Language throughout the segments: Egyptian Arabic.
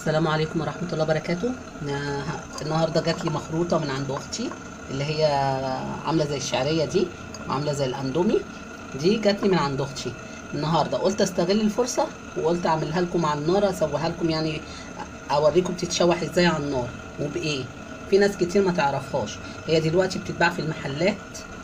السلام عليكم ورحمة الله وبركاته أنا ه- النهاردة جات لي مخروطة من عند أختي اللي هي عاملة زي الشعرية دي وعاملة زي الأندومي دي جات لي من عند أختي النهاردة قلت أستغل الفرصة وقلت أعملها لكم على النار أسويها لكم يعني أوريكم بتتشوح إزاي على النار وبإيه في ناس كتير ما تعرفهاش هي دلوقتي بتتباع في المحلات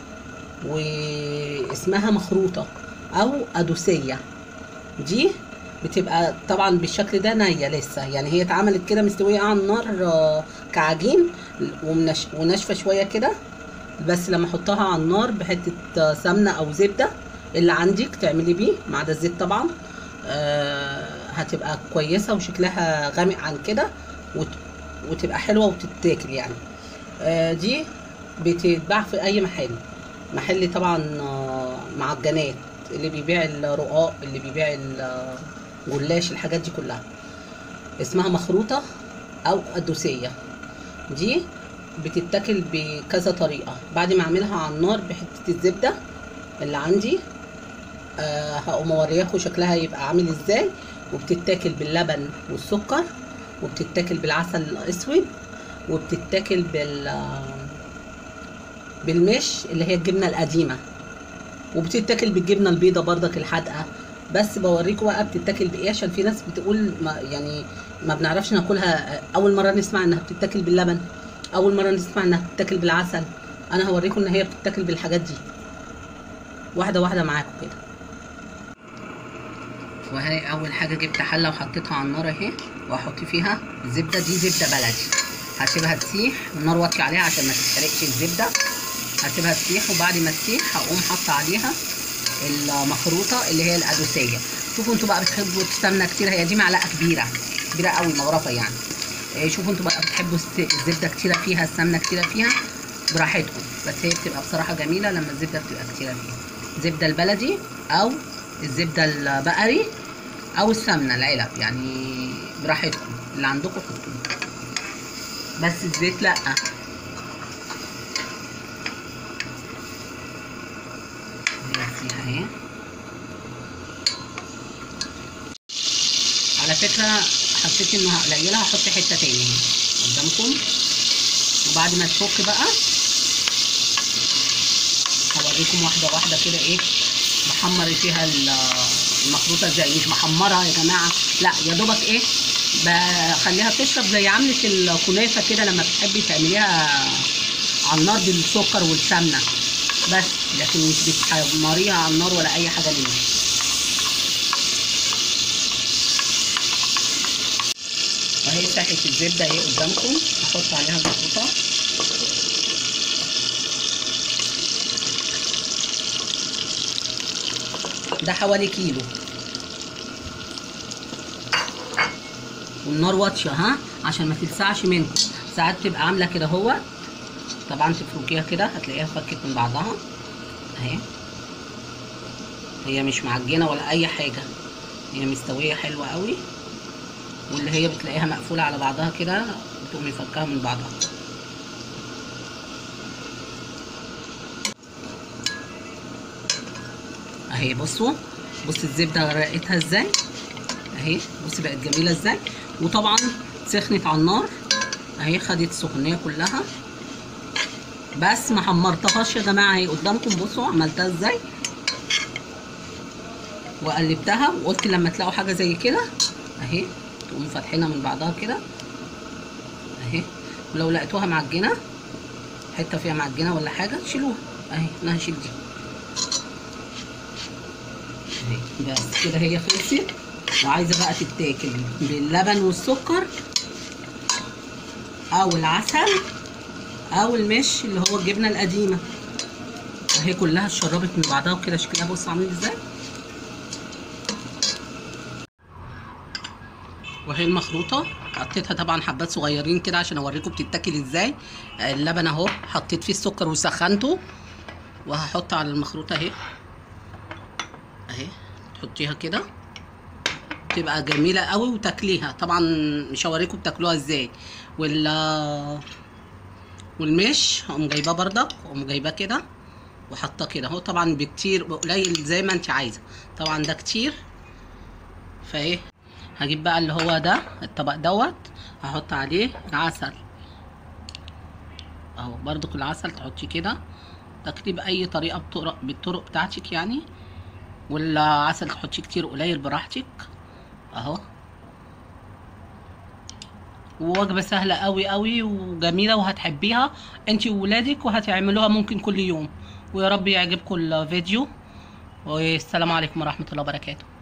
واسمها مخروطة أو أدوسية دي بتبقى طبعا بالشكل ده نية لسه يعني هي اتعملت كده مستوية على النار آه، كعجين ومنش- وناشفة شوية كده بس لما احطها على النار بحتة آه، سمنة او زبدة اللي عندك تعملي بيه ما عدا الزيت طبعا آه، هتبقى كويسة وشكلها غامق عن كده وت- وتبقى حلوة وتتاكل يعني آه، دي بتتباع في اي محل محل طبعا آه، معجنات اللي بيبيع الرقاق اللي بيبيع الجلاش الحاجات دي كلها اسمها مخروطة او قدوسية دي بتتاكل بكذا طريقة بعد ما اعملها على النار بحتة الزبدة اللي عندي آه هقوم اوريكم شكلها يبقى عامل ازاي وبتتاكل باللبن والسكر وبتتاكل بالعسل الاسود وبتتاكل بال بالمش اللي هي الجبنة القديمة وبتتاكل بالجبنه البيضه بردك الحادقه بس بوريكم بقى بتتاكل بايه عشان في ناس بتقول ما يعني ما بنعرفش ناكلها اول مره نسمع انها بتتاكل باللبن اول مره نسمع انها بتتاكل بالعسل انا هوريكم ان هي بتتاكل بالحاجات دي واحده واحده معاكم كده وهي اول حاجه جبت حله وحطيتها على النار اهي واحط فيها الزبده دي زبده بلدي هسيبها تسيح النار واطيه عليها عشان ما تتحرقش الزبده هسيبها تسيح وبعد ما تسيح هقوم حاطه عليها المخروطه اللي هي القدوسيه شوفوا انتوا بقى بتحبوا السمنه كتير هي دي معلقه كبيره كبيره قوي مغرفه يعني إيه، شوفوا انتوا بقى بتحبوا الس- الزبده كتيره فيها السمنه كتيره فيها براحتكم بس هي بتبقى بصراحه جميله لما الزبده بتبقى كتيره فيها الزبده البلدي او الزبده البقري او السمنه العلب يعني براحتكم اللي عندكم حطوه بس الزيت لا هي اهي على فكرة حسيت انها قليلة هحط حتة تاني اهي قدامكم وبعد ما تفك بقى هوريكم واحدة واحدة كده ايه بحمر فيها ال- المخروطة ازاي مش محمرة يا جماعة لا يا دوبك ايه بخليها تشرب زي عملة الكنافة كده لما بتحبي تعمليها على النار بالسكر والسمنة بس لكن مش بتحمريها على النار ولا اي حاجة منها اهي ساحة الزبدة اهي قدامكم احط عليها المخروطة ده حوالي كيلو والنار واطيه ها عشان ما تلسعش منكم ساعات تبقى عامله كده هو طبعا تفركيها كده هتلاقيها فكت من بعضها اهي هي مش معجنه ولا اي حاجه هي مستويه حلوه قوي واللي هي بتلاقيها مقفوله على بعضها كده بتقومي فكها من بعضها اهي بصوا بص الزبده رقتها ازاي اهي بصي بقت جميله ازاي وطبعا سخنت على النار اهي خدت السخونيه كلها بس ما حمرتهاش يا جماعه اهي قدامكم بصوا عملتها ازاي وقلبتها وقلت لما تلاقوا حاجه زي كده اهي تقوموا فاتحينها من بعضها كده اهي ولو لقيتوها معجنه حته فيها معجنه ولا حاجه شيلوها اهي انا هشيل دي اهي بس كده هي خلصت وعايزه بقى تتاكل باللبن والسكر او العسل او المش اللي هو الجبنه القديمه اهي كلها اتشربت من بعضها وكده شكلها بص عامل ازاي وهي المخروطه حطيتها طبعا حبات صغيرين كده عشان اوريكم بتتاكل ازاي اللبن اهو حطيت فيه السكر وسخنته وهحط على المخروطه اهي اهي تحطيها كده تبقى جميله قوي وتاكليها طبعا مش هوريكم بتاكلوها ازاي وال والمش اقوم جايباه بردك اقوم جايباه كده وحاطاه كده اهو طبعا بكتير قليل زي ما انت عايزه طبعا ده كتير فايه هجيب بقى اللي هو ده الطبق دوت هحط عليه العسل اهو برضو العسل تحطي كده تاكلي باي طريقه بطرق بالطرق بتاعتك يعني والعسل تحطي كتير قليل براحتك اهو ووجبه سهله قوي قوي وجميله وهتحبيها انت وولادك وهتعملوها ممكن كل يوم ويا رب يعجبكم الفيديو والسلام عليكم ورحمه الله وبركاته